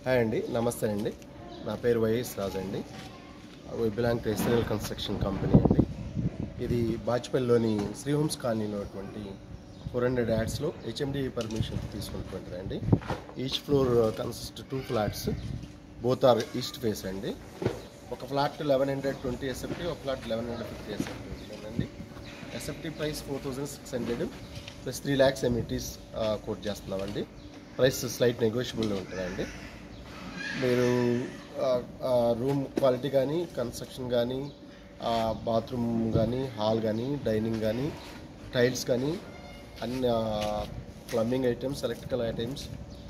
hi అండి నమస్తే అండి నా పేరు వైఎస్ రాజు అండి we belong to SL construction company అండి ఇది బాచ్పల్లిలోని శ్రీ హోమ్స్ కాలనీలో ఉన్నటువంటి ఫోర్ హండ్రెడ్ యాడ్స్లో హెచ్ఎండి పర్మిషన్ తీసుకుంటున్నది అండి each floor consist two flats both are east face అండి ఒక flat eleven hundred twenty SFT ఒక flat eleven hundred fifty SFT ఉంటుందండి SFT price four thousand six hundred plus three lakhs amenities quote చేస్తున్నామండి price slight negotiable ఉంటుందండి మీరు room quality కానీ construction కానీ bathroom కానీ హాల్ కానీ డైనింగ్ కానీ టైల్స్ కానీ అన్ని ప్లంబింగ్ ఐటమ్స్ ఎలక్ట్రికల్ ఐటమ్స్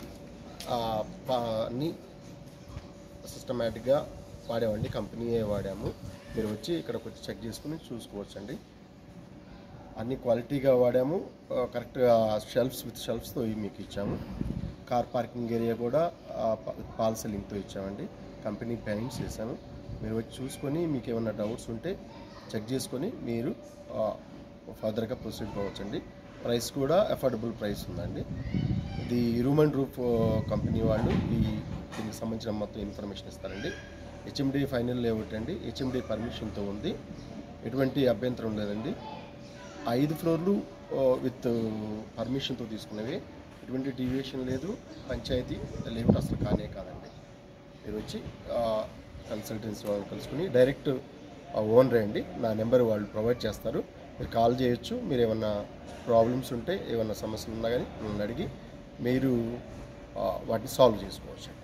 అన్నీ సిస్టమేటిక్గా వాడామండి కంపెనీయే వాడాము మీరు వచ్చి ఇక్కడికి వచ్చి చెక్ చేసుకుని చూసుకోవచ్చండి అన్ని క్వాలిటీగా వాడాము ఆ, కరెక్ట్గా షెల్ఫ్స్ విత్ షెల్ఫ్స్తో మీకు ఇచ్చాము కార్ పార్కింగ్ ఏరియా కూడా ఆ, ప- పాల్ సెల్లింగ్తో ఇచ్చామండి కంపెనీ పెయింట్స్ వేసాము మీరు వచ్చి చూసుకొని మీకు ఏమైనా డౌట్స్ ఉంటే చెక్ చేసుకొని మీరు ఫర్దర్గా ప్రొసీడ్ కావచ్చండి ప్రైస్ కూడా అఫోర్డబుల్ ప్రైస్ ఉందండి ఇది రూమ్ అండ్ రూఫ్ కంపెనీ వాళ్ళు ఈ దీనికి సంబంధించిన మొత్తం ఇన్ఫర్మేషన్ ఇస్తారండి హెచ్ఎండి ఫైనల్ లేఅవుట్ అండి హెచ్ఎండి పర్మిషన్తో ఉంది ఎటువంటి అభ్యంతరం లేదండి ఐదు ఫ్లోర్లు విత్ పర్మిషన్తో తీసుకున్నవి ఎటువంటి డీవియేషన్ లేదు పంచాయతీ లేఅవుట్ అసలు కానే కాదండి మీరు వచ్చి కన్సల్టెన్సీ వాళ్ళు కలుసుకుని డైరెక్ట్ ఓనరే అండి నా నెంబర్ వాళ్ళు ప్రొవైడ్ చేస్తారు మీరు కాల్ చేయొచ్చు మీరు ఏమన్నా ప్రాబ్లమ్స్ ఉంటే ఏమన్నా సమస్యలు ఉన్నా కానీ నన్ను అడిగి మీరు ఆ, వాటిని సాల్వ్ చేసుకోవచ్చు